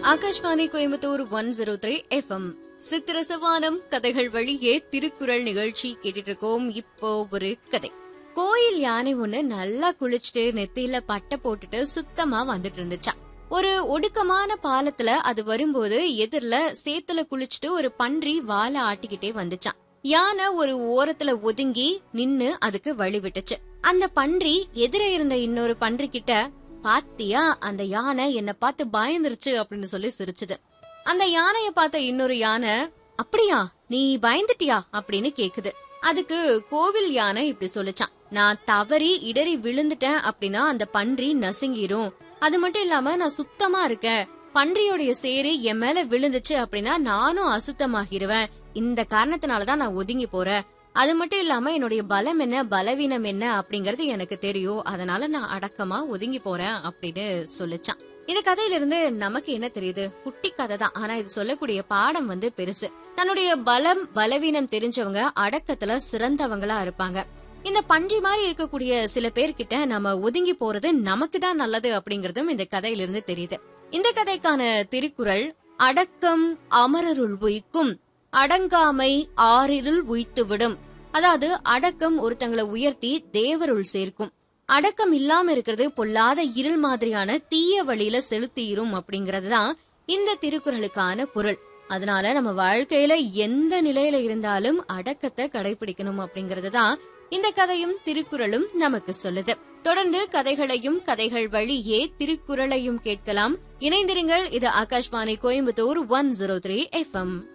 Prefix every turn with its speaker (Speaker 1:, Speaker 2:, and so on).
Speaker 1: Akashvani Coimbatore one zero three FM சித்திரசவானம் கதைகள் வழியே திருக்குறள் நிகழ்ச்சி கேட்டுட்டு இருக்கோம் இப்போ ஒரு கதை கோயில் யானை ஒண்ணு நல்லா குளிச்சுட்டு நெத்தியில பட்டை போட்டுட்டு சுத்தமா வந்துட்டு இருந்துச்சாம் ஒரு ஒடுக்கமான பாலத்துல அது வரும்போது எதிர்ல சேத்துல குளிச்சுட்டு ஒரு பன்றி வாலை ஆட்டிக்கிட்டே வந்துச்சாம் யானை ஒரு ஓரத்துல ஒதுங்கி நின்னு அதுக்கு வழி விட்டுச்சு அந்த பன்றி எதிர இருந்த இன்னொரு பன்றி கிட்ட பாத்தியா அந்த யானை என்ன பார்த்து பயந்துருச்சு அப்படின்னு சொல்லி சிரிச்சுது அந்த யானைய பார்த்த இன்னொரு யானை அப்படியா நீ பயந்துட்டியா அப்படின்னு கேக்குது அதுக்கு கோவில் யானை இப்படி சொல்லுச்சான் நான் தவறி இடறி விழுந்துட்டேன் அப்படின்னா அந்த பன்றி நசுங்கிரும் அது மட்டும் இல்லாம நான் சுத்தமா இருக்கேன் பன்றியோடைய சேரு என் மேல விழுந்துச்சு அப்படின்னா நானும் அசுத்தமாகிருவேன் இந்த காரணத்தினாலதான் நான் ஒதுங்கி போறேன் அது மட்டும் இல்லாம என்னுடைய பலம் என்ன பலவீனம் என்ன அப்படிங்கறது எனக்கு தெரியும் அதனால நான் அடக்கமா ஒதுங்கி போறேன் அப்படின்னு சொல்லிச்சான் இந்த கதையில இருந்து நமக்கு என்ன தெரியுது குட்டி கதை தான் ஆனா இது சொல்லக்கூடிய பாடம் வந்து பெருசு தன்னுடைய பலம் பலவீனம் தெரிஞ்சவங்க அடக்கத்துல சிறந்தவங்களா இருப்பாங்க இந்த பன்றி மாதிரி இருக்கக்கூடிய சில பேர்கிட்ட நம்ம ஒதுங்கி போறது நமக்கு தான் நல்லது அப்படிங்கறதும் இந்த கதையிலிருந்து தெரியுது இந்த கதைக்கான திருக்குறள் அடக்கம் அமரருள் உய்க்கும் அடங்காமை ஆறிருள் உய்த்துவிடும் அதாவது அடக்கம் ஒருத்தங்களை உயர்த்தி தேவருள் சேர்க்கும் அடக்கம் இல்லாம இருக்கிறது பொல்லாத இருள் மாதிரியான தீய வழியில செலுத்திரும் அப்படிங்கறது தான் இந்த திருக்குறளுக்கான பொருள் அதனால நம்ம வாழ்க்கையில எந்த நிலையில இருந்தாலும் அடக்கத்தை கடைபிடிக்கணும் அப்படிங்கறது தான் இந்த கதையும் திருக்குறளும் நமக்கு சொல்லுது தொடர்ந்து கதைகளையும் கதைகள் வழியே திருக்குறளையும் கேட்கலாம் இணைந்திருங்கள் இது Akashvani Coimbatore one zero three FM